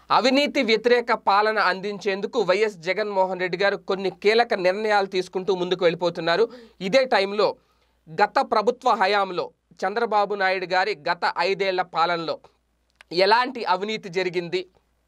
అవినీతి వ్యతిరేక పాలన అందించేందుకు వైఎస్ జగన్మోహన్ రెడ్డి గారు కొన్ని కీలక నిర్ణయాలు తీసుకుంటూ ముందుకు వెళ్ళిపోతున్నారు ఇదే టైంలో గత ప్రభుత్వ హయాంలో చంద్రబాబు నాయుడు గారి గత ఐదేళ్ల పాలనలో ఎలాంటి అవినీతి జరిగింది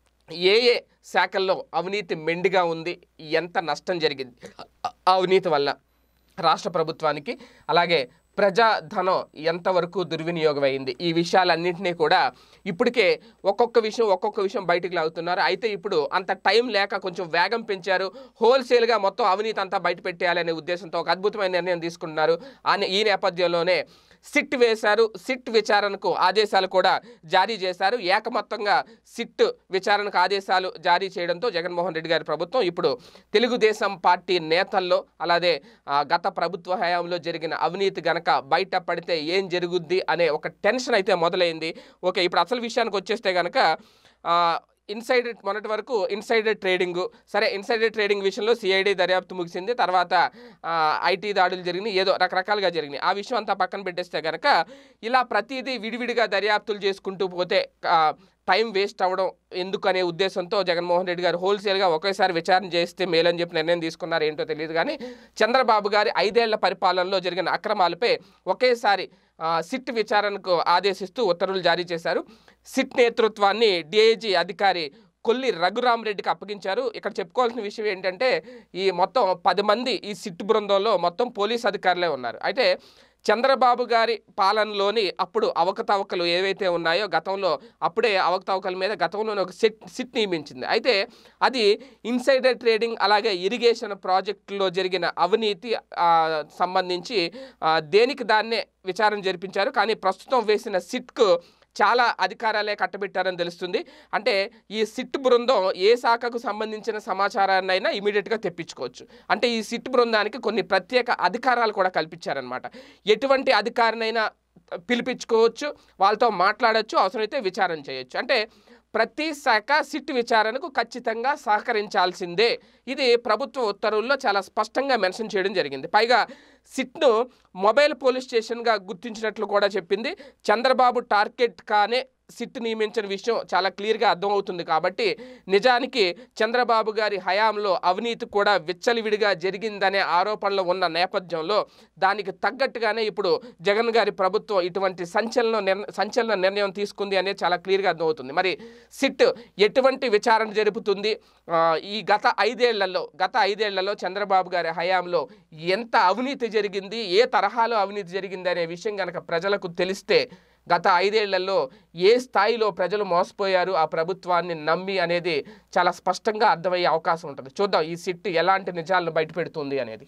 ఏ ఏ శాఖల్లో అవినీతి మెండుగా ఉంది ఎంత నష్టం జరిగింది అ- అవినీతి వల్ల రాష్ట్ర ప్రభుత్వానికి అలాగే ప్రజాధనం ఎంతవరకు దుర్వినియోగం అయింది ఈ విషయాలన్నింటినీ కూడా ఇప్పటికే ఒక్కొక్క విషయం ఒక్కొక్క విషయం బయటికి లాగుతున్నారు అయితే ఇప్పుడు అంత టైం లేక కొంచెం వేగం పెంచారు హోల్సేల్గా మొత్తం అవినీతి అంతా బయట పెట్టేయాలనే ఉద్దేశంతో ఒక అద్భుతమైన నిర్ణయం తీసుకున్నారు ఆ నే- ఈ నేపథ్యంలోనే సిట్ వేశారు సిట్ విచారణకు ఆదేశాలు కూడా జారీ చేశారు ఏకమొత్తంగా సిట్ విచారణకు ఆదేశాలు జారీ చేయడంతో జగన్మోహన్ రెడ్డి గారి ప్రభుత్వం ఇప్పుడు తెలుగుదేశం పార్టీ నేతల్లో అలాగే ఆ, గత ప్రభుత్వ హయాంలో జరిగిన అవినీతి గనక బయట పడితే ఏం జరుగుద్ది అనే ఒక టెన్షన్ అయితే మొదలైంది ఓకే ఇప్పుడు అసలు విషయానికి వచ్చేస్తే గనక ఆ, ఇన్సైడ్ మొన్నటి వరకు ఇన్సైడర్ ట్రేడింగ్ సరే ఇన్సైడర్ ట్రేడింగ్ విషయంలో సిఐడి దర్యాప్తు ముగిసింది తర్వాత ఆ, ఐటీ దాడులు జరిగినాయి ఏదో రకరకాలుగా జరిగినాయి ఆ విషయం అంతా పక్కన పెట్టేస్తే కనుక ఇలా ప్రతిదీ విడివిడిగా దర్యాప్తులు చేసుకుంటూ పోతే ఆ, టైం వేస్ట్ అవ్వడం ఎందుకు అనే ఉద్దేశంతో జగన్మోహన్ రెడ్డి గారు హోల్సేల్గా ఒకేసారి విచారణ చేస్తే మేలని చెప్పి నిర్ణయం తీసుకున్నారు ఏంటో తెలియదు కానీ చంద్రబాబు గారి ఐదేళ్ల పరిపాలనలో జరిగిన అక్రమాలపై ఒకేసారి ఆ, సిట్ విచారణకు ఆదేశిస్తూ ఉత్తర్వులు జారీ చేశారు సిట్ నేతృత్వాన్ని డిఐజీ అధికారి కొల్లి రఘురామరెడ్డికి అప్పగించారు ఇక్కడ చెప్పుకోవాల్సిన విషయం ఏంటంటే ఈ మొత్తం పది మంది ఈ సిట్ బృందంలో మొత్తం పోలీస్ అధికారులే ఉన్నారు అయితే చంద్రబాబు గారి పాలనలోని అప్పుడు అవకతవకలు ఏవైతే ఉన్నాయో గతంలో అప్పుడే అవకతవకల మీద గతంలోనే ఒక సిట్ సిట్ నియమించింది అయితే అది ఇన్సైడర్ ట్రేడింగ్ అలాగే ఇరిగేషన్ ప్రాజెక్టులో జరిగిన అవినీతి ఆ, సంబంధించి ఆ, దేనికి దాన్నే విచారణ జరిపించారు కానీ ప్రస్తుతం వేసిన సిట్కు చాలా అధికారాలే కట్టబెట్టారని తెలుస్తుంది అంటే ఈ సిట్ బృందం ఏ శాఖకు సంబంధించిన సమాచారాన్ని అయినా ఇమీడియట్గా తెప్పించుకోవచ్చు అంటే ఈ సిట్ బృందానికి కొన్ని ప్రత్యేక అధికారాలు కూడా కల్పించారనమాట ఎటువంటి అధికారినైనా పిలిపించుకోవచ్చు వాళ్ళతో మాట్లాడొచ్చు అవసరమైతే విచారణ చేయొచ్చు అంటే ప్రతి శాఖ సిట్ విచారణకు ఖచ్చితంగా సహకరించాల్సిందే ఇది ప్రభుత్వ ఉత్తర్వుల్లో చాలా స్పష్టంగా మెన్షన్ చేయడం జరిగింది పైగా సిట్ను మొబైల్ పోలీస్ స్టేషన్గా గుర్తించినట్లు కూడా చెప్పింది చంద్రబాబు టార్గెట్ కానే సిట్ నియమించిన విషయం చాలా క్లియర్గా అర్థమవుతుంది కాబట్టి నిజానికి చంద్రబాబు గారి హయాంలో అవినీతి కూడా విచ్చలవిడిగా జరిగిందనే ఆరోపణలు ఉన్న నేపథ్యంలో దానికి తగ్గట్టుగానే ఇప్పుడు జగన్ గారి ప్రభుత్వం ఇటువంటి సంచలన నిర్ణ సంచలన నిర్ణయం తీసుకుంది అనేది చాలా క్లియర్గా అర్థమవుతుంది మరి సిట్ ఎటువంటి విచారణ జరుపుతుంది ఆ, ఈ గత ఐదేళ్లలో గత ఐదేళ్లలో చంద్రబాబు గారి హయాంలో ఎంత అవినీతి జరిగింది ఏ తరహాలో అవినీతి జరిగింది అనే విషయం కనుక ప్రజలకు తెలిస్తే గత ఐదేళ్లలో ఏ స్థాయిలో ప్రజలు మోసపోయారు ఆ ప్రభుత్వాన్ని నమ్మి అనేది చాలా స్పష్టంగా అర్థమయ్యే అవకాశం ఉంటుంది చూద్దాం ఈ సిట్ ఎలాంటి నిజాలను బయటపెడుతుంది అనేది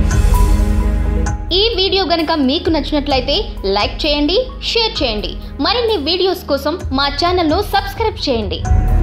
ఈ వీడియో గనక మీకు నచ్చినట్లయితే లైక్ చేయండి షేర్ చేయండి మరిన్ని వీడియోస్ కోసం మా ఛానల్ను సబ్స్క్రైబ్ చేయండి